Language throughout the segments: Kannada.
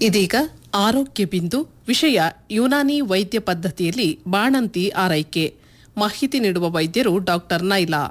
ಇದೀಗ ಆರೋಗ್ಯ ಬಿಂದು ವಿಷಯ ಯುನಾನಿ ವೈದ್ಯ ಪದ್ಧತಿಯಲ್ಲಿ ಬಾಣಂತಿ ಆರೈಕೆ ಮಾಹಿತಿ ನೀಡುವ ವೈದ್ಯರು ಡಾಕ್ಟರ್ ನೈಲಾ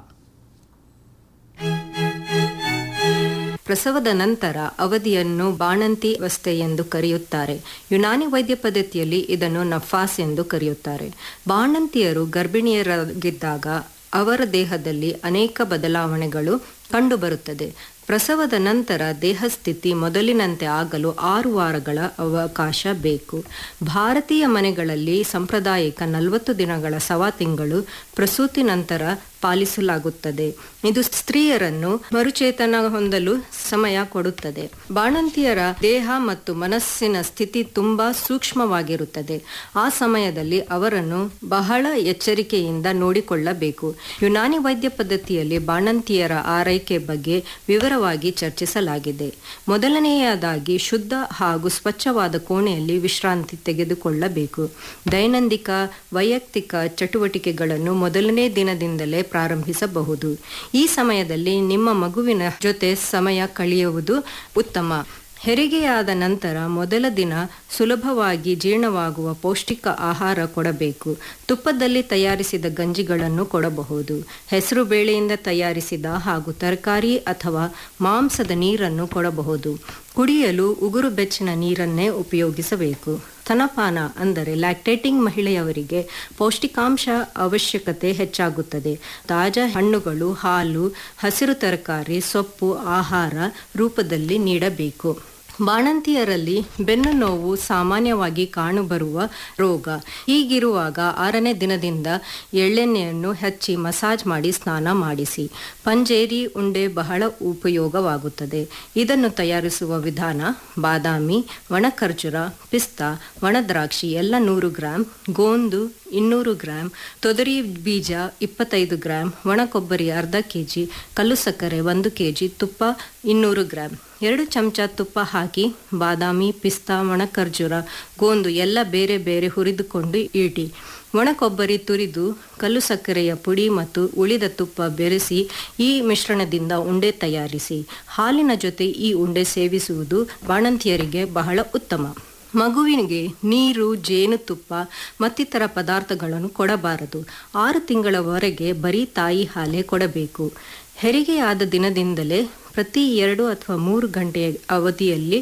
ಪ್ರಸವದ ನಂತರ ಅವಧಿಯನ್ನು ಬಾಣಂತಿ ಅವಸ್ಥೆ ಎಂದು ಕರೆಯುತ್ತಾರೆ ಯುನಾನಿ ವೈದ್ಯ ಪದ್ಧತಿಯಲ್ಲಿ ಇದನ್ನು ನಫಾಸ್ ಎಂದು ಕರೆಯುತ್ತಾರೆ ಬಾಣಂತಿಯರು ಗರ್ಭಿಣಿಯರಾಗಿದ್ದಾಗ ಅವರ ದೇಹದಲ್ಲಿ ಅನೇಕ ಬದಲಾವಣೆಗಳು ಕಂಡುಬರುತ್ತದೆ ಪ್ರಸವದ ನಂತರ ದೇಹಸ್ಥಿತಿ ಮೊದಲಿನಂತೆ ಆಗಲು ಆರು ವಾರಗಳ ಅವಕಾಶ ಬೇಕು ಭಾರತೀಯ ಮನೆಗಳಲ್ಲಿ ಸಾಂಪ್ರದಾಯಿಕ ನಲವತ್ತು ದಿನಗಳ ಸವಾ ತಿಂಗಳು ಪ್ರಸೂತಿ ನಂತರ ಪಾಲಿಸಲಾಗುತ್ತದೆ ಇದು ಸ್ತ್ರೀಯರನ್ನು ಮರುಚೇತನ ಹೊಂದಲು ಸಮಯ ಕೊಡುತ್ತದೆ ಬಾಣಂತಿಯರ ದೇಹ ಮತ್ತು ಮನಸ್ಸಿನ ಸ್ಥಿತಿ ತುಂಬಾ ಸೂಕ್ಷ್ಮವಾಗಿರುತ್ತದೆ ಆ ಸಮಯದಲ್ಲಿ ಅವರನ್ನು ಬಹಳ ಎಚ್ಚರಿಕೆಯಿಂದ ನೋಡಿಕೊಳ್ಳಬೇಕು ಯುನಾನಿ ವೈದ್ಯ ಪದ್ಧತಿಯಲ್ಲಿ ಬಾಣಂತಿಯರ ಆರೈಕೆ ಬಗ್ಗೆ ವಿವರವಾಗಿ ಚರ್ಚಿಸಲಾಗಿದೆ ಮೊದಲನೆಯದಾಗಿ ಶುದ್ಧ ಹಾಗೂ ಸ್ವಚ್ಛವಾದ ಕೋಣೆಯಲ್ಲಿ ವಿಶ್ರಾಂತಿ ತೆಗೆದುಕೊಳ್ಳಬೇಕು ದೈನಂದಿಕ ವೈಯಕ್ತಿಕ ಚಟುವಟಿಕೆಗಳನ್ನು ಮೊದಲನೇ ದಿನದಿಂದಲೇ ಪ್ರಾರಂಭಿಸಬಹುದು ಈ ಸಮಯದಲ್ಲಿ ನಿಮ್ಮ ಮಗುವಿನ ಜೊತೆ ಸಮಯ ಕಳೆಯುವುದು ಉತ್ತಮ ಹೆರಿಗೆಯಾದ ನಂತರ ಮೊದಲ ದಿನ ಸುಲಭವಾಗಿ ಜೀರ್ಣವಾಗುವ ಪೌಷ್ಟಿಕ ಆಹಾರ ಕೊಡಬೇಕು ತುಪ್ಪದಲ್ಲಿ ತಯಾರಿಸಿದ ಗಂಜಿಗಳನ್ನು ಕೊಡಬಹುದು ಹೆಸರು ಬೇಳೆಯಿಂದ ತಯಾರಿಸಿದ ಹಾಗೂ ತರಕಾರಿ ಅಥವಾ ಮಾಂಸದ ನೀರನ್ನು ಕೊಡಬಹುದು ಕುಡಿಯಲು ಉಗುರು ಬೆಚ್ಚಿನ ನೀರನ್ನೇ ಉಪಯೋಗಿಸಬೇಕು ಸ್ತನಪಾನ ಅಂದರೆ ಲ್ಯಾಕ್ಟೇಟಿಂಗ್ ಮಹಿಳೆಯವರಿಗೆ ಪೌಷ್ಟಿಕಾಂಶ ಅವಶ್ಯಕತೆ ಹೆಚ್ಚಾಗುತ್ತದೆ ತಾಜಾ ಹಣ್ಣುಗಳು ಹಾಲು ಹಸಿರು ತರಕಾರಿ ಸೊಪ್ಪು ಆಹಾರ ರೂಪದಲ್ಲಿ ನೀಡಬೇಕು ಬಾಣಂತಿಯರಲ್ಲಿ ಬೆನ್ನು ನೋವು ಸಾಮಾನ್ಯವಾಗಿ ಕಾಣುಬರುವ ರೋಗ ಹೀಗಿರುವಾಗ ಆರನೇ ದಿನದಿಂದ ಎಳ್ಳೆಣ್ಣೆಯನ್ನು ಹಚ್ಚಿ ಮಸಾಜ್ ಮಾಡಿ ಸ್ನಾನ ಮಾಡಿಸಿ ಪಂಜೇರಿ ಉಂಡೆ ಬಹಳ ಉಪಯೋಗವಾಗುತ್ತದೆ ಇದನ್ನು ತಯಾರಿಸುವ ವಿಧಾನ ಬಾದಾಮಿ ಒಣಖರ್ಜೂರ ಪಿಸ್ತಾ ಒಣದ್ರಾಕ್ಷಿ ಎಲ್ಲ ನೂರು ಗ್ರಾಂ ಗೋಂದು ಇನ್ನೂರು ಗ್ರಾಂ ತೊಗರಿ ಬೀಜ ಇಪ್ಪತ್ತೈದು ಗ್ರಾಂ ಒಣ ಕೊಬ್ಬರಿ ಅರ್ಧ ಕೆಜಿ ಕಲ್ಲು ಸಕ್ಕರೆ ಒಂದು ಕೆಜಿ ತುಪ್ಪ ಇನ್ನೂರು ಗ್ರಾಂ ಎರಡು ಚಮಚ ತುಪ್ಪ ಹಾಕಿ ಬಾದಾಮಿ ಪಿಸ್ತಾ ಒಣ ಖರ್ಜೂರ ಗೋಂದು ಎಲ್ಲ ಬೇರೆ ಬೇರೆ ಹುರಿದುಕೊಂಡು ಇಡಿ ಒಣ ಕೊಬ್ಬರಿ ತುರಿದು ಕಲ್ಲು ಸಕ್ಕರೆಯ ಪುಡಿ ಮತ್ತು ಉಳಿದ ತುಪ್ಪ ಬೆರೆಸಿ ಈ ಮಿಶ್ರಣದಿಂದ ಉಂಡೆ ತಯಾರಿಸಿ ಹಾಲಿನ ಜೊತೆ ಈ ಉಂಡೆ ಸೇವಿಸುವುದು ಬಾಣಂತಿಯರಿಗೆ ಬಹಳ ಉತ್ತಮ ಮಗುವಿನಿಗೆ ನೀರು ಜೇನುತುಪ್ಪ ಮತ್ತಿತರ ಪದಾರ್ಥಗಳನ್ನು ಕೊಡಬಾರದು ಆರು ತಿಂಗಳವರೆಗೆ ಬರೀ ತಾಯಿ ಹಾಲೇ ಕೊಡಬೇಕು ಹೆರಿಗೆಯಾದ ದಿನದಿಂದಲೇ ಪ್ರತಿ ಎರಡು ಅಥವಾ ಮೂರು ಗಂಟೆಯ ಅವಧಿಯಲ್ಲಿ